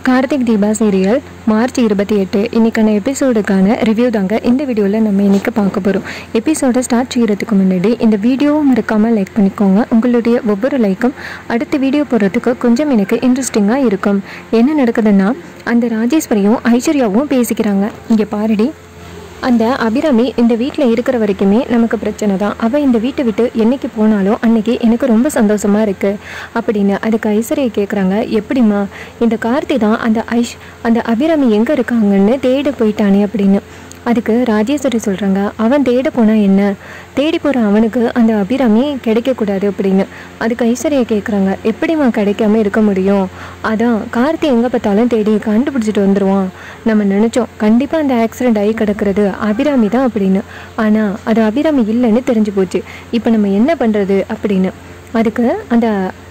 Karthik Deepa serial March இருபத்தி எட்டு இன்னைக்கான எபிசோடுக்கான ரிவ்யூ தாங்க இந்த வீடியோவில் நம்ம இன்னைக்கு பார்க்க போகிறோம் எபிசோடை ஸ்டார்ட் செய்கிறதுக்கு முன்னாடி இந்த வீடியோவை மறக்காமல் லைக் பண்ணிக்கோங்க உங்களுடைய ஒவ்வொரு லைக்கும் அடுத்த வீடியோ போடுறதுக்கு கொஞ்சம் எனக்கு இன்ட்ரெஸ்டிங்காக இருக்கும் என்ன நடக்குதுன்னா அந்த ராஜேஸ்வரியும் ஐஸ்வர்யாவும் பேசிக்கிறாங்க இங்கே பாருடி அந்த அபிராமி இந்த வீட்டில் இருக்கிற வரைக்குமே நமக்கு பிரச்சனை தான் அவள் இந்த வீட்டை விட்டு என்னைக்கு போனாலும் அன்னைக்கு எனக்கு ரொம்ப சந்தோஷமாக இருக்குது அப்படின்னு அதுக்கு ஐஸ்வர்யை கேட்குறாங்க எப்படிம்மா இந்த கார்த்தி தான் அந்த ஐஷ் அந்த அபிராமி எங்கே இருக்காங்கன்னு தேட போயிட்டானே அப்படின்னு அதுக்கு ராஜேஸ்வரி சொல்கிறாங்க அவன் தேட போனால் என்ன தேடி போகிற அவனுக்கு அந்த அபிராமி கிடைக்கக்கூடாது அப்படின்னு அதுக்கு ஐஸ்வர்யா கேட்குறாங்க எப்படிம்மா கிடைக்காம இருக்க முடியும் அதான் கார்த்தி எங்கே பார்த்தாலும் தேடி கண்டுபிடிச்சிட்டு வந்துடுவான் நம்ம நினச்சோம் கண்டிப்பாக அந்த ஆக்சிடெண்ட் ஆகி கிடக்கிறது அபிராமி தான் அப்படின்னு ஆனால் அது அபிராமி இல்லைன்னு தெரிஞ்சு போச்சு இப்போ நம்ம என்ன பண்ணுறது அப்படின்னு அதுக்கு அந்த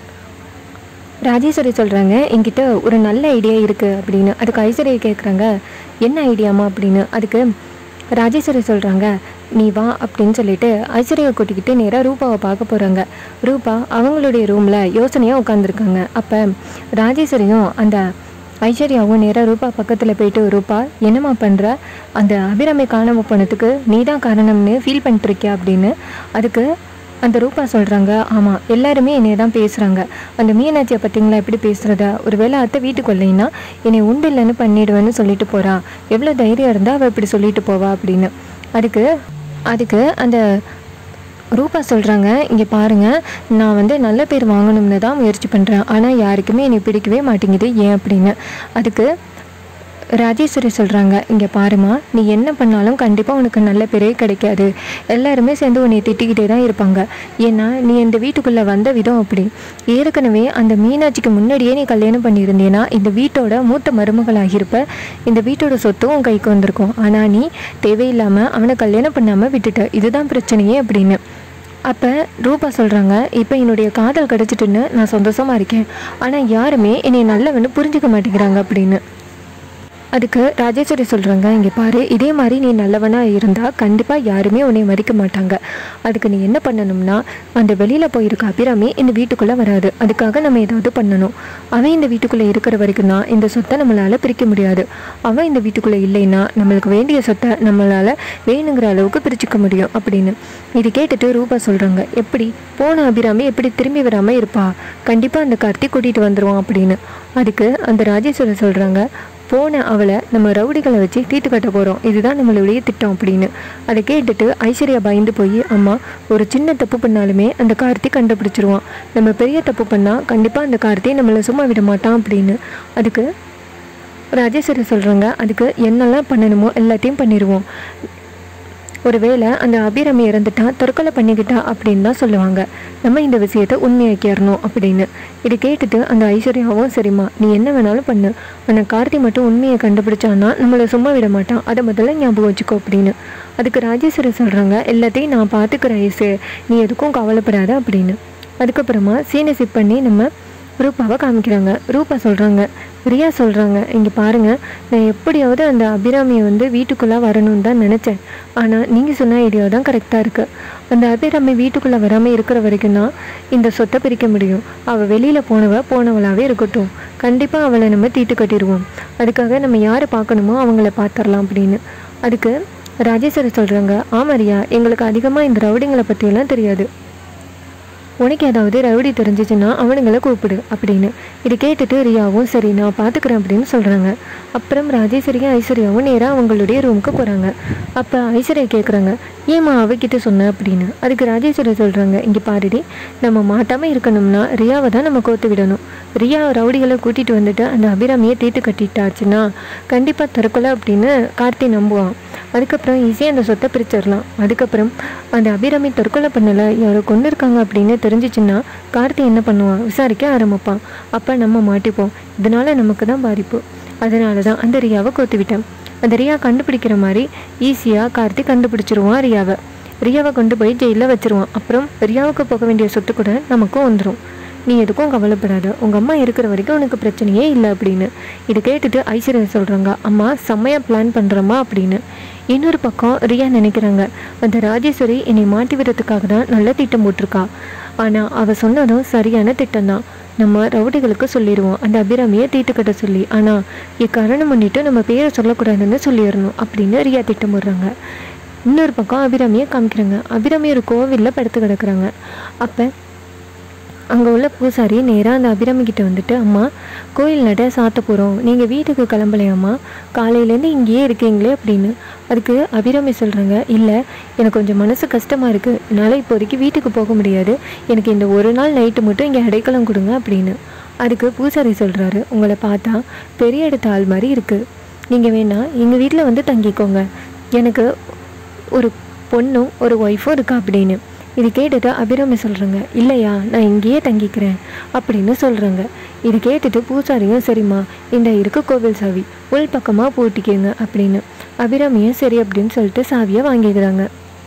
ராஜேஸ்வரி சொல்கிறாங்க என்கிட்ட ஒரு நல்ல ஐடியா இருக்குது அப்படின்னு அதுக்கு ஐஸ்வர்யா கேட்குறாங்க என்ன ஐடியாமா அப்படின்னு அதுக்கு ராஜேஸ்வரி சொல்கிறாங்க நீ வா அப்படின்னு சொல்லிட்டு ஐஸ்வர்யா கூட்டிக்கிட்டு நேராக ரூபாவை பார்க்க போகிறாங்க ரூபா அவங்களுடைய ரூமில் யோசனையாக உட்காந்துருக்காங்க அப்போ ராஜேஸ்வரியும் அந்த ஐஸ்வர்யாவும் நேராக ரூபா பக்கத்தில் போயிட்டு ரூபா என்னம்மா பண்ணுற அந்த அபிராமி காணாமல் போனதுக்கு நீ தான் காரணம்னு ஃபீல் பண்ணிட்டு இருக்கியா அப்படின்னு அதுக்கு அந்த ரூபா சொல்கிறாங்க ஆமாம் எல்லாருமே என்னை தான் பேசுகிறாங்க அந்த மீனாட்சியை பார்த்தீங்களா எப்படி பேசுகிறத ஒருவேளை அத்தை வீட்டுக்கு வரலைன்னா என்னை உண்டு இல்லைன்னு பண்ணிடுவேன்னு சொல்லிட்டு போகிறா எவ்வளோ தைரியம் இருந்தால் அவள் இப்படி சொல்லிட்டு போவா அப்படின்னு அதுக்கு அதுக்கு அந்த ரூபா சொல்கிறாங்க இங்கே பாருங்கள் நான் வந்து நல்ல பேர் வாங்கணும்னு தான் முயற்சி பண்ணுறேன் ஆனால் யாருக்குமே என்னை பிடிக்கவே மாட்டேங்குது ஏன் அப்படின்னு அதுக்கு ராஜேஸ்வரி சொல்கிறாங்க இங்கே பாருமா நீ என்ன பண்ணாலும் கண்டிப்பாக உனக்கு நல்ல பேரே கிடைக்காது எல்லாருமே சேர்ந்து உன்னை திட்டிக்கிட்டே தான் இருப்பாங்க ஏன்னா நீ இந்த வீட்டுக்குள்ளே வந்த விதம் அப்படி ஏற்கனவே அந்த மீனாட்சிக்கு முன்னாடியே நீ கல்யாணம் பண்ணியிருந்தேன்னா இந்த வீட்டோட மூத்த மருமகளாகியிருப்ப இந்த வீட்டோட சொத்தும் உன் கைக்கு வந்திருக்கும் ஆனால் நீ தேவையில்லாமல் அவனை கல்யாணம் பண்ணாமல் விட்டுட்ட இதுதான் பிரச்சனையே அப்படின்னு அப்போ ரூபா சொல்கிறாங்க இப்போ என்னுடைய காதல் கிடச்சிட்டுன்னு நான் சந்தோஷமாக இருக்கேன் ஆனால் யாருமே என்னை நல்லவன்னு புரிஞ்சுக்க மாட்டேங்கிறாங்க அப்படின்னு அதுக்கு ராஜேஸ்வரி சொல்கிறாங்க இங்கே பாரு இதே மாதிரி நீ நல்லவனாக இருந்தால் கண்டிப்பாக யாருமே உன்னை மதிக்க மாட்டாங்க அதுக்கு நீ என்ன பண்ணணும்னா அந்த வெளியில் போயிருக்க அபிராமி இந்த வீட்டுக்குள்ளே வராது அதுக்காக நம்ம ஏதாவது பண்ணணும் அவன் இந்த வீட்டுக்குள்ளே இருக்கிற வரைக்கும் தான் இந்த சொத்தை நம்மளால் பிரிக்க முடியாது அவன் இந்த வீட்டுக்குள்ளே இல்லைன்னா நம்மளுக்கு வேண்டிய சொத்தை நம்மளால் வேணுங்கிற அளவுக்கு பிரிச்சுக்க முடியும் அப்படின்னு இது கேட்டுட்டு ரூபா சொல்கிறாங்க எப்படி போன அபிராமி எப்படி திரும்பி வராமல் இருப்பா கண்டிப்பாக அந்த கார்த்தி கூட்டிகிட்டு வந்துடுவான் அப்படின்னு அதுக்கு அந்த ராஜேஸ்வரி சொல்கிறாங்க போன அவளை நம்ம ரவுடிகளை வச்சு தீட்டு கட்ட போகிறோம் இதுதான் நம்மளுடைய திட்டம் அப்படின்னு அதை கேட்டுட்டு ஐஸ்வர்யா பயந்து போய் அம்மா ஒரு சின்ன தப்பு பண்ணாலுமே அந்த கார்த்தி கண்டுபிடிச்சிருவான் நம்ம பெரிய தப்பு பண்ணால் கண்டிப்பாக அந்த கார்த்தி நம்மளை சும்மா விட மாட்டான் அப்படின்னு அதுக்கு ராஜேஸ்வரி சொல்கிறாங்க அதுக்கு என்னெல்லாம் பண்ணணுமோ எல்லாத்தையும் பண்ணிடுவோம் ஒருவேளை அந்த அபிராமி இறந்துட்டா தற்கொலை பண்ணிக்கிட்டா அப்படின்னு தான் சொல்லுவாங்க நம்ம இந்த விஷயத்த உண்மையாக்கிடணும் அப்படின்னு இது கேட்டுட்டு அந்த ஐஸ்வர்யாவும் சரிம்மா நீ என்ன வேணாலும் பண்ணு ஆனால் கார்த்தி மட்டும் உண்மையை கண்டுபிடிச்சான்னா நம்மளை சும்மா விட மாட்டான் அதை முதல்ல ஞாபகம் வச்சுக்கோ அப்படின்னு அதுக்கு ராஜேஸ்வரி சொல்கிறாங்க எல்லாத்தையும் நான் பார்த்துக்கிறேன் ஐசு நீ எதுக்கும் கவலைப்படாத அப்படின்னு அதுக்கப்புறமா சீனை சிப் பண்ணி நம்ம ரூபாவை காமிக்கிறாங்க ரூபா சொல்கிறாங்க ரியா சொல்கிறாங்க இங்கே பாருங்கள் நான் எப்படியாவது அந்த அபிராமியை வந்து வீட்டுக்குள்ளே வரணும்னு தான் நினச்சேன் ஆனால் நீங்கள் சொன்ன ஐடியா தான் கரெக்டாக இருக்குது அந்த அபிராமி வீட்டுக்குள்ளே வராமல் இருக்கிற வரைக்கும் தான் இந்த சொத்தை பிரிக்க முடியும் அவள் வெளியில் போனவ போனவளாகவே இருக்கட்டும் கண்டிப்பாக அவளை நம்ம தீட்டு கட்டிடுவோம் அதுக்காக நம்ம யாரை பார்க்கணுமோ அவங்கள பார்த்துடலாம் அப்படின்னு அதுக்கு ராஜேஸ்வரி சொல்கிறாங்க ஆமாம் ரியா எங்களுக்கு அதிகமாக இந்த ரவுடிங்களை பற்றியெல்லாம் தெரியாது உனக்கு ஏதாவது ரவுடி தெரிஞ்சிச்சுன்னா அவனுங்களை கூப்பிடு அப்படின்னு இது கேட்டுட்டு ரியாவும் சரி நான் பார்த்துக்கிறேன் அப்படின்னு சொல்கிறாங்க அப்புறம் ராஜேஸ்வரியும் ஐஸ்வர்யாவும் நேராக அவங்களுடைய ரூமுக்கு போகிறாங்க அப்போ ஐஸ்வர்யா கேட்குறாங்க ஏம்மா அவகிட்ட சொன்ன அப்படின்னு அதுக்கு ராஜேஸ்வரி சொல்கிறாங்க இங்கே பாருடி நம்ம மாட்டாமல் இருக்கணும்னா ரியாவை தான் நம்ம கோத்து விடணும் ரியா ரவுடிகளை கூட்டிகிட்டு வந்துட்டு அந்த அபிராமியை தீட்டு கட்டிட்டாச்சுன்னா கண்டிப்பாக தற்கொலை அப்படின்னு கார்த்தி நம்புவான் அதுக்கப்புறம் ஈஸியாக அந்த சொத்தை பிரிச்சிடலாம் அதுக்கப்புறம் அந்த அபிராமி தற்கொலை பண்ணலை யாரோ கொண்டு இருக்காங்க அப்படின்னு தெரிஞ்சிச்சுன்னா கார்த்தி என்ன பண்ணுவான் விசாரிக்க ஆரம்பிப்பான் அப்போ நம்ம மாட்டிப்போம் இதனால நமக்கு தான் பாதிப்பு அதனால தான் அந்த ரியாவை கோத்து விட்டேன் அந்த ரியா கண்டுபிடிக்கிற மாதிரி ஈஸியாக கார்த்தி கண்டுபிடிச்சிருவான் ரியாவை ரியாவை கொண்டு போய் ஜெயிலில் வச்சிருவான் அப்புறம் ரியாவுக்கு போக வேண்டிய சொத்து கூட நமக்கும் வந்துடும் நீ எதுக்கும் கவலைப்படாத உங்கள் அம்மா இருக்கிற வரைக்கும் உனக்கு பிரச்சனையே இல்லை அப்படின்னு இது கேட்டுட்டு ஐஸ்வர்யா சொல்கிறாங்க அம்மா செம்மையாக பிளான் பண்ணுறம்மா அப்படின்னு இன்னொரு பக்கம் ரியா நினைக்கிறாங்க அந்த ராஜேஸ்வரி என்னை மாட்டி விடுறதுக்காக தான் நல்ல திட்டம் போட்டிருக்கா ஆனால் அவள் சொன்னதும் சரியான திட்டம்தான் நம்ம ரவுடிகளுக்கு சொல்லிடுவோம் அந்த அபிராமியை தீட்டுக்கட்ட சொல்லி ஆனால் இக்காரணம் முன்னிட்டு நம்ம பேரை சொல்லக்கூடாதுன்னு சொல்லிடணும் அப்படின்னு ரியா திட்டமிடுறாங்க இன்னொரு பக்கம் அபிராமியை காமிக்கிறாங்க அபிராமி ஒரு கோவிலில் படுத்து கிடக்குறாங்க அப்போ அங்கே உள்ள பூசாரி நேராக அந்த அபிராமி கிட்ட வந்துட்டு அம்மா கோயில் நட சாத்த போகிறோம் நீங்கள் வீட்டுக்கு கிளம்பலையாம்மா காலையிலேருந்து இங்கேயே இருக்கீங்களே அப்படின்னு அதுக்கு அபிராமி சொல்கிறாங்க இல்லை எனக்கு கொஞ்சம் மனசு கஷ்டமாக இருக்குது என்னால் இப்போதைக்கு வீட்டுக்கு போக முடியாது எனக்கு இந்த ஒரு நாள் நைட்டு மட்டும் இங்கே அடைக்கலம் கொடுங்க அப்படின்னு அதுக்கு பூசாரி சொல்கிறாரு உங்களை பார்த்தா பெரிய இடத்த ஆள் மாதிரி இருக்குது நீங்கள் வேணா எங்கள் வீட்டில் வந்து தங்கிக்கோங்க எனக்கு ஒரு பொண்ணும் ஒரு ஒய்ஃபும் இருக்கா அப்படின்னு இது கேட்டுட்டு அபிராமி சொல்கிறாங்க இல்லையா நான் இங்கேயே தங்கிக்கிறேன் அப்படின்னு சொல்கிறாங்க இது கேட்டுட்டு பூசாரியும் சரிம்மா இந்த இருக்கு கோவில் சாவி உள் பக்கமாக பூட்டிக்கங்க அப்படின்னு அபிராமியும் சரி அப்படின்னு சொல்லிட்டு சாவியை வாங்கிக்கிறாங்க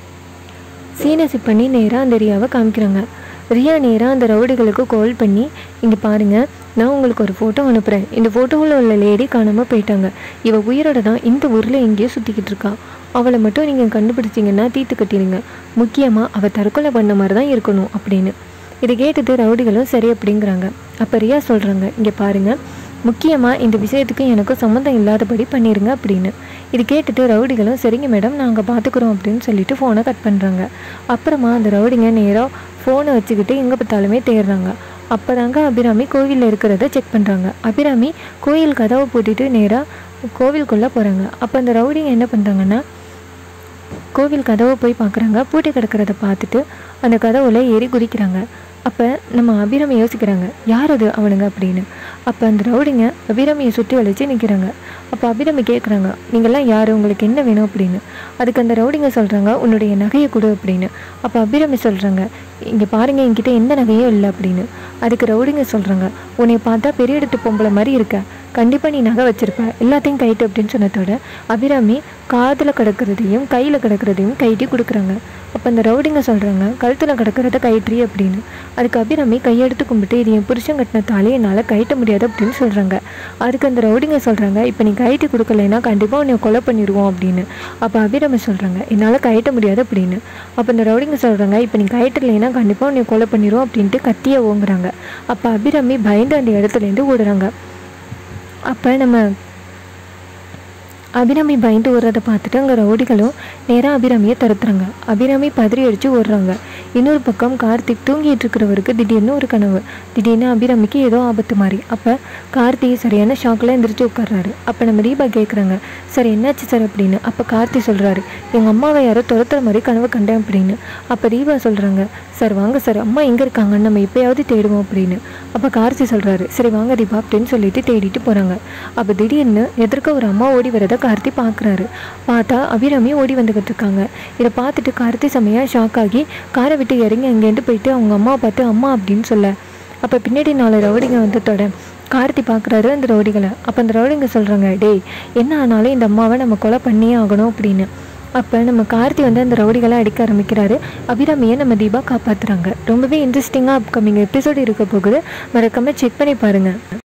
சீனசி பண்ணி நேராக அந்த ரியாவை காமிக்கிறாங்க ரியா நேராக அந்த ரவுடிகளுக்கு கால் பண்ணி இங்கே பாருங்கள் நான் உங்களுக்கு ஒரு ஃபோட்டோ அனுப்புகிறேன் இந்த ஃபோட்டோவில் உள்ள லேடி காணாமல் போயிட்டாங்க இவ உயிரோட தான் இந்த ஊரில் எங்கேயோ சுற்றிக்கிட்டு இருக்கா அவளை மட்டும் நீங்கள் கண்டுபிடிச்சிங்கன்னா தீர்த்து கட்டிடுங்க முக்கியமாக அவள் தற்கொலை பண்ண மாதிரி தான் இருக்கணும் அப்படின்னு இதை கேட்டுட்டு ரவுடிகளும் சரி அப்படிங்கிறாங்க அப்போ ரியா சொல்கிறாங்க இங்கே பாருங்கள் முக்கியமாக இந்த விஷயத்துக்கு எனக்கும் சம்மந்தம் இல்லாதபடி பண்ணிடுங்க அப்படின்னு இது கேட்டுட்டு ரவுடிகளும் சரிங்க மேடம் நாங்கள் பார்த்துக்குறோம் அப்படின்னு சொல்லிட்டு ஃபோனை கட் பண்ணுறாங்க அப்புறமா அந்த ரவுடிங்க நேராக ஃபோனை வச்சுக்கிட்டு எங்கே பார்த்தாலுமே தேடுறாங்க அப்போ தாங்க அபிராமி கோவிலில் இருக்கிறத செக் பண்ணுறாங்க அபிராமி கோயில் கதவை பூட்டிட்டு நேராக கோவிலுக்குள்ளே போகிறாங்க அப்போ அந்த ரவுடிங்க என்ன பண்ணுறாங்கன்னா கோவில் கதவை போய் பார்க்குறாங்க பூட்டி கிடக்கிறத பார்த்துட்டு அந்த கதவுல ஏறி குதிக்கிறாங்க அப்போ நம்ம அபிராமி யோசிக்கிறாங்க யார் அது அவனுங்க அப்படின்னு அப்போ அந்த ரவுடிங்க அபிராமியை சுற்றி வளைச்சு நிற்கிறாங்க அப்போ அபிராமி கேட்குறாங்க நீங்கள்லாம் யார் உங்களுக்கு என்ன வேணும் அப்படின்னு அதுக்கு அந்த ரவுடிங்க சொல்கிறாங்க உன்னுடைய நகையை கொடு அப்படின்னு அப்போ அபிராமி சொல்கிறாங்க இங்கே பாருங்க என்கிட்ட எந்த நகையும் இல்லை அப்படின்னு அதுக்கு ரவுடிங்க சொல்கிறாங்க உன்னை பார்த்தா பெரிய இடத்து பொம்பளை மாதிரி இருக்க கண்டிப்பாக நீ நகை வச்சிருப்ப எல்லாத்தையும் கைட்டு அப்படின்னு சொன்னதோட அபிராமி காதில் கிடக்கிறதையும் கையில் கிடக்கிறதையும் கைட்டி கொடுக்குறாங்க அப்போ அந்த ரவுடிங்க சொல்கிறாங்க கழுத்தில் கிடக்கிறத கயிற்றி அப்படின்னு அதுக்கு அபிராமி கையெடுத்து கும்பிட்டு இது என் புருஷன் கட்டின தாலி என்னால் கயிட்ட முடியாது அப்படின்னு சொல்கிறாங்க அதுக்கு அந்த ரவுடிங்க சொல்கிறாங்க இப்போ நீ கைட்டி கொடுக்கலைன்னா கண்டிப்பாக உன்னை கொலை பண்ணிடுவோம் அப்படின்னு அப்போ அபிராமி சொல்கிறாங்க என்னால் கயிட்ட முடியாது அப்படின்னு அப்போ அந்த ரவுடிங்க சொல்கிறாங்க இப்போ நீ கயிட்டலைன்னா கண்டிப்பாக உன்னை கொலை பண்ணிடுவோம் அப்படின்ட்டு கத்தியை ஓங்குறாங்க அப்போ அபிராமி பயந்து அந்த இடத்துலேருந்து ஓடுறாங்க அப்போ நம்ம அபிராமி பயந்து ஓடுறத பார்த்துட்டு அங்கே ரவுடிகளும் நேராக அபிராமியை தடுத்துறாங்க அபிராமி பதறி அடித்து ஓடுறாங்க இன்னொரு பக்கம் கார்த்திக் தூங்கிட்டு இருக்கிறவருக்கு திடீர்னு ஒரு கனவு திடீர்னு அபிராமிக்கு ஏதோ ஆபத்து மாதிரி அப்போ கார்த்திக் சரியான ஷாக்கில் எந்திரிச்சு உட்கார்றாரு அப்போ நம்ம தீபா கேட்குறாங்க சார் என்னாச்சு சார் அப்படின்னு அப்போ கார்த்தி சொல்கிறாரு எங்கள் அம்மாவை யாரோ துரத்துற மாதிரி கனவு கண்டேன் அப்படின்னு அப்போ தீபா சொல்கிறாங்க சார் வாங்க சார் அம்மா எங்கே இருக்காங்கன்னு நம்ம எப்பயாவது தேடுவோம் அப்படின்னு அப்போ கார்த்தி சொல்கிறாரு சரி வாங்க தீபா அப்படின்னு சொல்லிட்டு தேடிட்டு போகிறாங்க அப்போ திடீர்னு எதிர்க்க ஒரு அம்மா ஓடி வரதை கார்த்தி பார்க்குறாரு பார்த்தா அபிராமி ஓடி வந்துக்கிட்டு இருக்காங்க இதை பார்த்துட்டு கார்த்தி செமையாக ஷாக் ஆகி காரை விட்டு இறங்கி அங்கேருந்து போயிட்டு அவங்க அம்மாவை பார்த்து அம்மா அப்படின்னு சொல்ல அப்போ பின்னாடி நாலு ரவுடிங்க வந்து தொட கார்த்தி பார்க்குறாரு அந்த ரவுடிகளை அப்போ அந்த ரவுடிங்க சொல்கிறாங்க டேய் என்ன ஆனாலும் இந்த அம்மாவை நம்ம கொலை பண்ணியே ஆகணும் அப்படின்னு அப்போ நம்ம கார்த்தி வந்து அந்த ரவுடிகளை அடிக்க ஆரம்பிக்கிறாரு அபிராமியை நம்ம தீபா காப்பாற்றுறாங்க ரொம்பவே இன்ட்ரெஸ்டிங்காக அப்கமிங் எபிசோடு இருக்க போகுது மறக்காமல் செக் பண்ணி பாருங்கள்